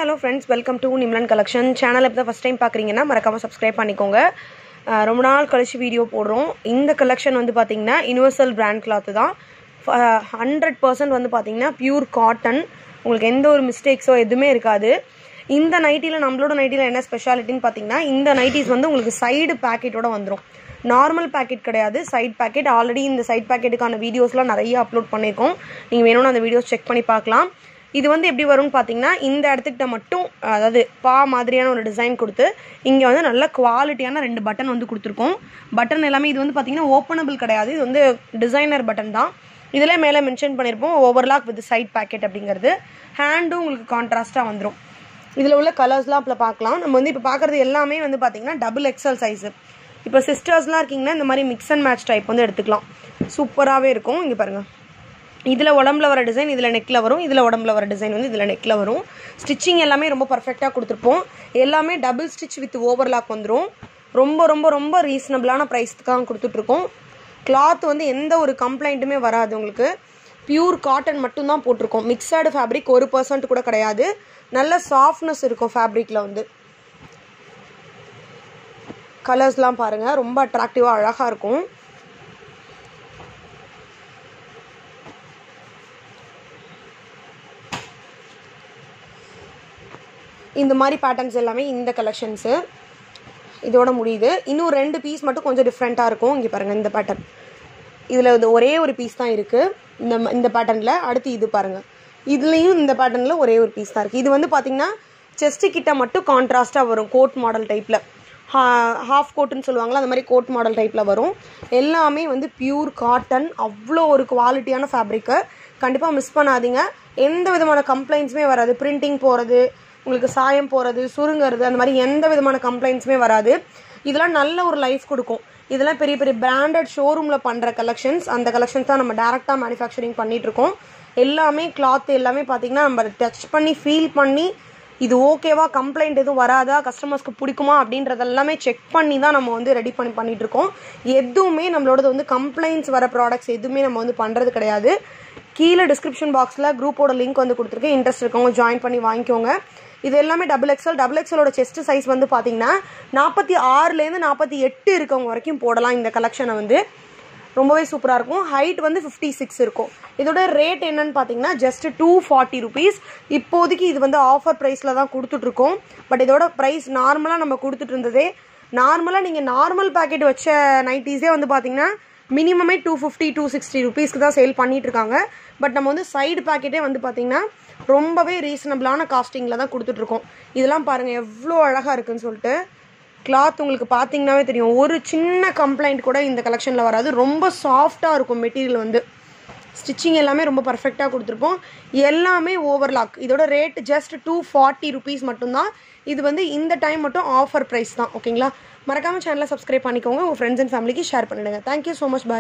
hello friends welcome to Nimlan collection channel இப்போ தான் first time பார்க்குறீங்கன்னா மறக்காமல் சப்ஸ்கிரைப் பண்ணிக்கோங்க அஹ் ரொம்ப நாள் கழிச்சு வீடியோ போடுறோம் இந்த கலெக்ஷன் வந்து பார்த்தீங்கன்னா யுனிவர்சல் பிராண்ட் கிளாத்து தான் ஹண்ட்ரட் பர்சன்ட் வந்து பார்த்தீங்கன்னா பியூர் காட்டன் உங்களுக்கு எந்த ஒரு மிஸ்டேக்ஸோ எதுவுமே இருக்காது இந்த நைட்டியில் நம்மளோட நைட்டியில் என்ன ஸ்பெஷாலிட்டின்னு பார்த்தீங்கன்னா இந்த நைட்டிஸ் வந்து உங்களுக்கு சைடு பேக்கெட்டோட வந்துடும் நார்மல் பேக்கெட் கிடையாது சைட் பேக்கெட் ஆல்ரெடி இந்த சைட் பேக்கெட்டுக்கான வீடியோஸ்லாம் நிறைய அப்லோட் பண்ணியிருக்கோம் நீங்கள் வேணும்னு அந்த வீடியோஸ் செக் பண்ணி பார்க்கலாம் இது வந்து எப்படி வரும்னு பார்த்தீங்கன்னா இந்த இடத்துக்கிட்ட மட்டும் அதாவது பா மாதிரியான ஒரு டிசைன் கொடுத்து இங்கே வந்து நல்ல குவாலிட்டியான ரெண்டு பட்டன் வந்து கொடுத்துருக்கோம் பட்டன் எல்லாமே இது வந்து பார்த்தீங்கன்னா ஓப்பனபிள் கிடையாது இது வந்து டிசைனர் பட்டன் தான் இதில் மேலே மென்ஷன் பண்ணியிருப்போம் ஓவர்லாக் வித் சைட் பேக்கெட் அப்படிங்கிறது ஹேண்டும் உங்களுக்கு கான்ட்ராஸ்ட்டாக வந்துடும் இதில் உள்ள கலர்ஸ்லாம் இப்போ பார்க்கலாம் நம்ம வந்து இப்போ பார்க்குறது எல்லாமே வந்து பார்த்தீங்கன்னா டபுள் எக்ஸல் சைஸு இப்போ சிஸ்டர்ஸ்லாம் இருக்கீங்கன்னா இந்த மாதிரி மிக்ஸ் அண்ட் மேட்ச் டைப் வந்து எடுத்துக்கலாம் சூப்பராகவே இருக்கும் இங்கே பாருங்கள் இதில் உடம்புல வர டிசைன் இதில் நெக்கில் வரும் இதில் உடம்புல வர டிசைன் வந்து இதில் நெக்கில் வரும் ஸ்டிச்சிங் எல்லாமே ரொம்ப பர்ஃபெக்டாக கொடுத்துருப்போம் எல்லாமே டபுள் ஸ்டிச் வித் ஓவர்லாக் வந்துடும் ரொம்ப ரொம்ப ரொம்ப ரீசனபிளான ப்ரைஸ்க்காக கொடுத்துட்ருக்கோம் கிளாத் வந்து எந்த ஒரு கம்ப்ளைண்ட்டுமே வராது உங்களுக்கு பியூர் காட்டன் மட்டும்தான் போட்டிருக்கோம் மிக்சடு ஃபேப்ரிக் ஒரு பர்சன்ட் கூட கிடையாது நல்ல சாஃப்ட்னஸ் இருக்கும் ஃபேப்ரிக்கில் வந்து கலர்ஸ்லாம் பாருங்கள் ரொம்ப அட்ராக்டிவாக அழகாக இருக்கும் இந்த மாதிரி பேட்டர்ன்ஸ் எல்லாமே இந்த கலெக்ஷன்ஸு இதோட முடியுது இன்னும் ரெண்டு பீஸ் மட்டும் கொஞ்சம் டிஃப்ரெண்ட்டாக இருக்கும் இங்கே பாருங்கள் இந்த பேட்டர்ன் இதில் வந்து ஒரே ஒரு பீஸ் தான் இருக்குது இந்த ம- இந்த பேட்டர்னில் அடுத்து இது பாருங்கள் இதுலேயும் இந்த பேட்டர்னில் ஒரே ஒரு பீஸ் தான் இருக்குது இது வந்து பார்த்திங்கன்னா செஸ்ட்டு கிட்ட மட்டும் கான்ட்ராஸ்ட்டாக வரும் கோட் மாடல் டைப்பில் ஹாஃப் கோட்டுன்னு சொல்லுவாங்களா அந்த மாதிரி கோட் மாடல் டைப்பில் வரும் எல்லாமே வந்து பியூர் காட்டன் அவ்வளோ ஒரு குவாலிட்டியான ஃபேப்ரிக்கு கண்டிப்பாக மிஸ் பண்ணாதீங்க எந்த விதமான கம்ப்ளைண்ட்ஸுமே வராது பிரிண்டிங் போகிறது உங்களுக்கு சாயம் போகிறது சுருங்கிறது அந்த மாதிரி எந்த விதமான கம்ப்ளைண்ட்ஸுமே வராது இதெல்லாம் நல்ல ஒரு லைஃப் கொடுக்கும் இதெல்லாம் பெரிய பெரிய பிராண்டட் ஷோரூமில் பண்ணுற கலெக்ஷன்ஸ் அந்த கலெக்ஷன்ஸ் தான் நம்ம டேரெக்டாக மேனுஃபேக்சரிங் பண்ணிகிட்ருக்கோம் எல்லாமே கிளாத் எல்லாமே பார்த்திங்கன்னா நம்ம டச் பண்ணி ஃபீல் பண்ணி இது ஓகேவா கம்ப்ளைண்ட் எதுவும் வராதா கஸ்டமர்ஸ்க்கு பிடிக்குமா அப்படின்றது எல்லாமே செக் பண்ணி தான் நம்ம வந்து ரெடி பண்ணி பண்ணிட்டு இருக்கோம் எதுவுமே நம்மளோடது வந்து கம்ப்ளைண்ட்ஸ் வர ப்ராடக்ட்ஸ் எதுவுமே நம்ம வந்து பண்ணுறது கிடையாது கீழே டிஸ்கிரிப்ஷன் பாக்ஸில் குரூப்போட லிங்க் வந்து கொடுத்துருக்கேன் இன்ட்ரெஸ்ட் இருக்கவங்க ஜாயின் பண்ணி வாங்கிக்கோங்க இது எல்லாமே டபுள் எக்ஸல் டபுள் எக்ஸலோட செஸ்ட் சைஸ் வந்து பார்த்தீங்கன்னா நாற்பத்தி ஆறுலேருந்து நாற்பத்தி எட்டு இருக்கவங்க வரைக்கும் போடலாம் இந்த கலெக்ஷனை வந்து ரொம்பவே சூப்பராக இருக்கும் ஹைட் வந்து ஃபிஃப்டி சிக்ஸ் இருக்கும் இதோட ரேட் என்னன்னு பார்த்தீங்கன்னா ஜஸ்ட் டூ ஃபார்ட்டி ருபீஸ் இப்போதைக்கு இது வந்து ஆஃபர் ப்ரைஸில் தான் கொடுத்துட்ருக்கோம் பட் இதோட ப்ரைஸ் நார்மலாக நம்ம கொடுத்துட்டு இருந்ததே நார்மலாக நீங்கள் நார்மல் பேக்கெட் வச்ச நைட்டிஸே வந்து பார்த்தீங்கன்னா மினிமமே டூ ஃபிஃப்டி டூ சிக்ஸ்டி ருபீஸ்க்கு தான் சேல் பண்ணிட்டு இருக்காங்க பட் நம்ம வந்து சைடு பேக்கெட்டே வந்து பார்த்தீங்கன்னா ரொம்பவே ரீசனபிளான காஸ்டிங்கில் தான் கொடுத்துட்ருக்கோம் இதெல்லாம் பாருங்கள் எவ்வளோ அழகாக இருக்குன்னு சொல்லிட்டு கிளாத் உங்களுக்கு பார்த்தீங்கன்னாவே தெரியும் ஒரு சின்ன கம்ப்ளைண்ட் கூட இந்த கலெக்ஷனில் வராது ரொம்ப சாஃப்டாக இருக்கும் மெட்டீரியல் வந்து ஸ்டிச்சிங் எல்லாமே ரொம்ப பர்ஃபெக்டாக கொடுத்துருப்போம் எல்லாமே ஓவர்லாக் இதோட rate just two forty rupees மட்டும்தான் இது வந்து இந்த டைம் மட்டும் ஆஃபர் ப்ரைஸ் தான் ஓகேங்களா மறக்காமல் சேனலை சப்ஸ்கிரைப் பண்ணிக்கோங்க உங்கள் ஃப்ரெண்ட்ஸ் அண்ட் ஃபேமிலிக்கு ஷேர் பண்ணிடுங்க தேங்க்யூ ஸோ மச் பாய்